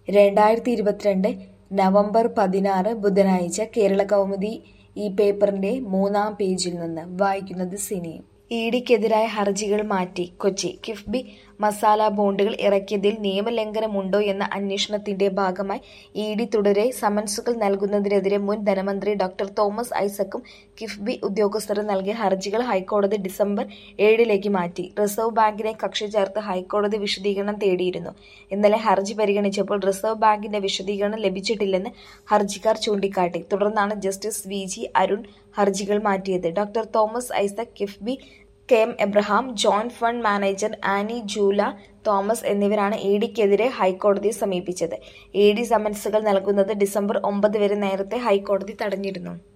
രണ്ടായിരത്തി ഇരുപത്തിരണ്ട് നവംബർ പതിനാറ് ബുധനാഴ്ച കേരള കൗമുദി ഈ പേപ്പറിന്റെ മൂന്നാം പേജിൽ നിന്ന് വായിക്കുന്നത് സിനിയും ഇഡിക്കെതിരായ ഹർജികൾ മാറ്റി കൊച്ചി കിഫ്ബി മസാല ബോണ്ടുകൾ ഇറക്കിയതിൽ നിയമലംഘനമുണ്ടോ എന്ന അന്വേഷണത്തിന്റെ ഭാഗമായി ഇ ഡി തുടരെ സമൻസുകൾ നൽകുന്നതിനെതിരെ മുൻ ധനമന്ത്രി ഡോക്ടർ തോമസ് ഐസക്കും കിഫ്ബി ഉദ്യോഗസ്ഥരും നൽകിയ ഹർജികൾ ഹൈക്കോടതി ഡിസംബർ ഏഴിലേക്ക് മാറ്റി റിസർവ് ബാങ്കിനെ കക്ഷി ചേർത്ത് ഹൈക്കോടതി വിശദീകരണം തേടിയിരുന്നു ഇന്നലെ ഹർജി പരിഗണിച്ചപ്പോൾ റിസർവ് ബാങ്കിന്റെ വിശദീകരണം ലഭിച്ചിട്ടില്ലെന്ന് ഹർജിക്കാർ ചൂണ്ടിക്കാട്ടി തുടർന്നാണ് ജസ്റ്റിസ് വി ജി അരുൺ ഹർജികൾ മാറ്റിയത് doctor Thomas Isaac KIIFB K M Abraham joint fund manager Annie Jula Thomas എന്നിവരാണ് ഇ ഡിക്കെതിരെ ഹൈക്കോടതിയെ സമീപിച്ചത് ഇ ഡി സമൻസുകൾ നൽകുന്നത് ഡിസംബർ ഒമ്പത് വരെ നേരത്തെ ഹൈക്കോടതി തടഞ്ഞിരുന്നു